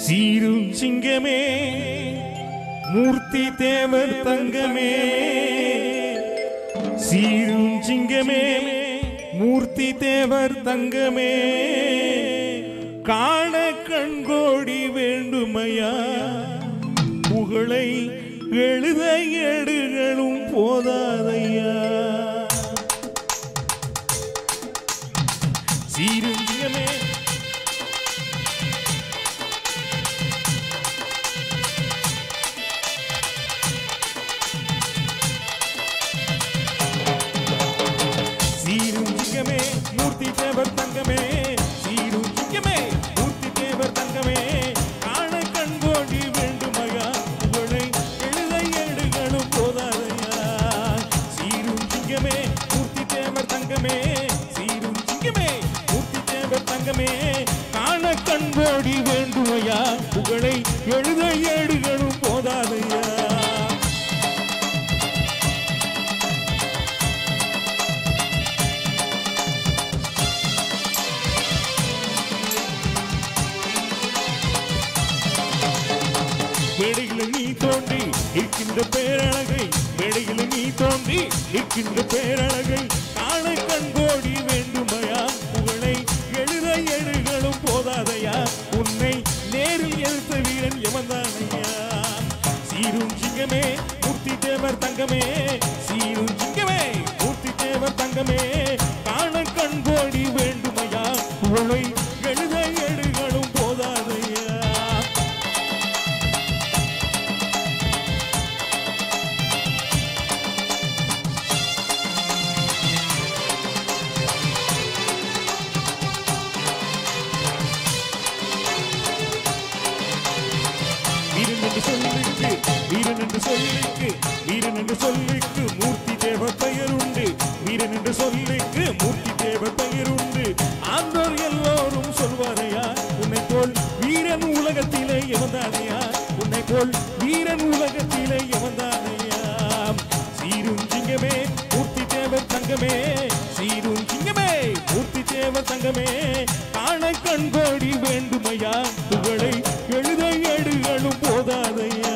சீரும் சிங்கமே மூர்த்தி தேவர் தங்கமே சீரும் சிங்கமே மூர்த்தி தேவர் தங்கமே காண கண்கோடி வேண்டுமையா புகழை எழுத ஏடுகளும் போதாதையா சீரும் சிங்கமே சீரும் சிங்கமே மூர்த்தி தேவர் தங்கமே சீரும் சிங்கமே மூர்த்தி தேவர் தங்கமே காண கண்கோடி வேண்டுமையா புகழை எழுத ஏடுகளும் போதாதையா சீரும் சிங்கமே மூர்த்தி தேவர் தங்கமே சீரும் சிங்கமே மூர்த்தி தேவர் தங்கமே காண கண்கோடி வேண்டுமையா புகழை எழுத ஏடுகளும் போதாதையா மேடையில் நீ தோன்றி இருக்கின்ற பேரழகை மேடையில் நீ தோன்றி இருக்கின்ற பேரழகை காண கண்கோடி வேண்டுமையா புகழை எழுத எழுகளும் போதாதையா உன்னை நேரில் எழுத்த வீரன் எவன்தானையா சீரும் சிங்கமே மூர்த்தி தேவர் தங்கமே சீரும் சிங்கமே மூர்த்தி தேவர் தங்கமே காண கண்கோடி வேண்டுமையா புகழை எழுத எழுகளும் போதாதையா வீரன் என்று சொல்லிக்கு வீரன் என்று சொல்லிக்கு வீரன் என்று சொல்லிக்கு மூர்த்தி தேவ பெயர் உண்டு வீரன் என்று சொல்லிக்கு மூர்த்தி தேவ பெயர் உண்டு ஆண்டோர் எல்லோரும் சொல்வாரையா உன்னை போல் வீரன் உலகத்திலே எவன்தானையா உன்னை போல் வீரன் உலகத்திலே எவன்தானையா சீரும் சிங்கமே மூர்த்தி தேவர் தங்கமே சீரும் சிங்கமே மூர்த்தி தேவர் தங்கமே காண கண்கோடி வேண்டுமையா புகழை எழுத ஏடுகளும் போதாதையா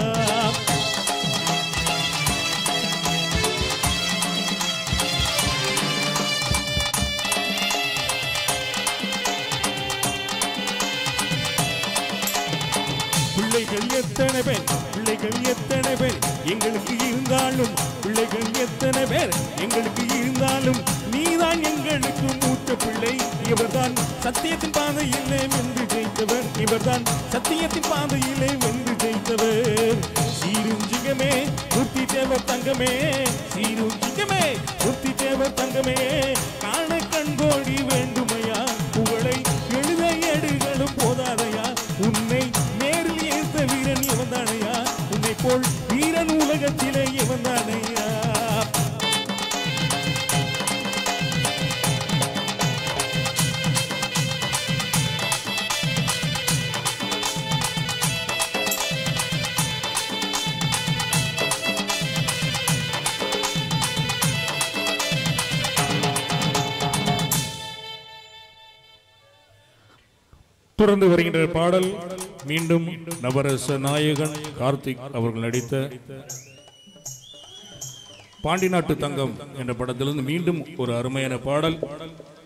பிள்ளைகள் எத்தனை பேர் பிள்ளைகள் எத்தனை பேர் எங்களுக்கு இருந்தாலும் பிள்ளைகள் எத்தனை பேர் எங்களுக்கு இருந்தாலும் நீதான் எங்களுக்கு மூத்த பிள்ளை இவர்தான் சத்தியத்தின் பாதையிலே வென்று ஜெயித்தவர் இவர்தான் சத்தியத்தின் பாதையிலே வென்று ஜெயித்தவர் சீரும் சிங்கமே மூர்த்தி தேவர் தங்கமே சீரும் சிங்கமே மூர்த்தி தேவர் தங்கமே காண கண்கோடி வேண்டுமையா புகழை எழுத ஏடுகளும் போதாதையா உன்னை நேரில் ஏத்த வீரன் இவன்தானையா உன்னை போல் வீரன் உலகத்திலே இவன்தானையா தொடர்ந்து வருகின்ற பாடல் மீண்டும் நவரச நாயகன் கார்த்திக் அவர்கள் நடித்த பாண்டி நாட்டு தங்கம் என்ற படத்திலிருந்து மீண்டும் ஒரு அருமையான பாடல்